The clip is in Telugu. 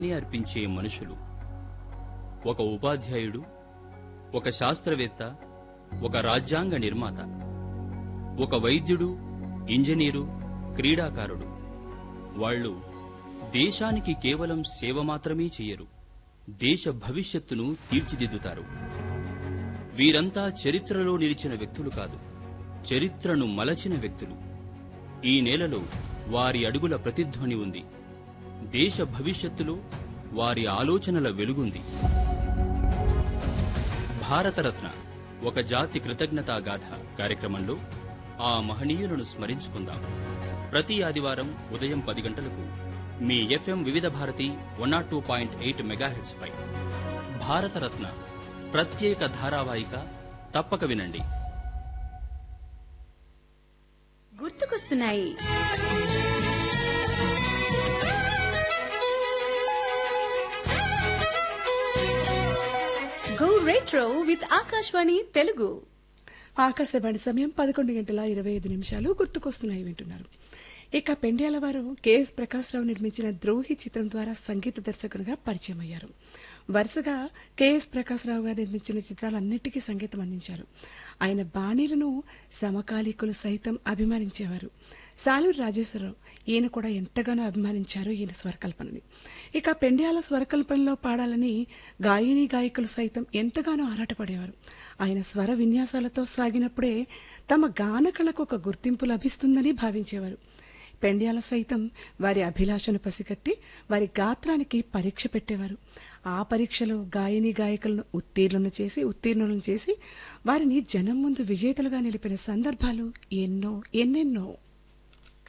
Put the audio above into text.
ని అర్పించే మనుషులు ఒక ఉపాధ్యాయుడు ఒక శాస్త్రవేత్త ఒక రాజ్యాంగ నిర్మాత ఒక వైద్యుడు ఇంజనీరు క్రీడాకారుడు వాళ్ళు దేశానికి కేవలం సేవ మాత్రమే చెయ్యరు దేశ భవిష్యత్తును తీర్చిదిద్దుతారు వీరంతా చరిత్రలో నిలిచిన వ్యక్తులు కాదు చరిత్రను మలచిన వ్యక్తులు ఈ నేలలో వారి అడుగుల ప్రతిధ్వని ఉంది దేశ భవిష్యత్తులో వారి ఆలోచనల వెలుగుంది భారతరత్న ఒక జాతి కృతజ్ఞతా గాథ కార్యక్రమంలో ఆ మహనీయులను స్మరించుకుందాం ప్రతి ఆదివారం ఉదయం పది గంటలకు మీ FM Vividha Bharati one naught two point eight megahertz పై భారతరత్న ప్రత్యేక ధారావాహిక తప్పక వినండి గుర్తుకొస్తున్నాయి go retro with Akashvani Telugu Akashvani సమయం పదకొండు గంటల ఇరవై ఐదు నిమిషాలు గుర్తుకొస్తున్నాయి వింటున్నారు ఇక పెండ్యాల వారు కెఎస్ ప్రకాశ్రావు నిర్మించిన ద్రోహి చిత్రం ద్వారా సంగీత దర్శకునిగా పరిచయం అయ్యారు వరుసగా కెఎస్ ప్రకాశ్రావు గారు నిర్మించిన చిత్రాలన్నిటికీ సంగీతం అందించారు ఆయన బాణీలను సమకాలీకులు సైతం అభిమానించేవారు సాలూరు రాజేశ్వరరావు ఈయన కూడా ఎంతగానో అభిమానించారు ఈయన స్వరకల్పనని ఇక పెండ్యాల స్వరకల్పనలో పాడాలని గాయని గాయకులు సైతం ఎంతగానో ఆరాటపడేవారు ఆయన స్వర విన్యాసాలతో సాగినప్పుడే తమ గాన కళకు ఒక గుర్తింపు లభిస్తుందని భావించేవారు పెండ్యాల సైతం వారి అభిలాషను పసిగట్టి వారి గాత్రానికి పరీక్ష పెట్టేవారు ఆ పరీక్షలో గాయని గాయకులను ఉత్తీర్ణులను చేసి ఉత్తీర్ణులను చేసి వారిని జనం ముందు విజేతలుగా నిలిపిన సందర్భాలు ఎన్నో ఎన్నెన్నో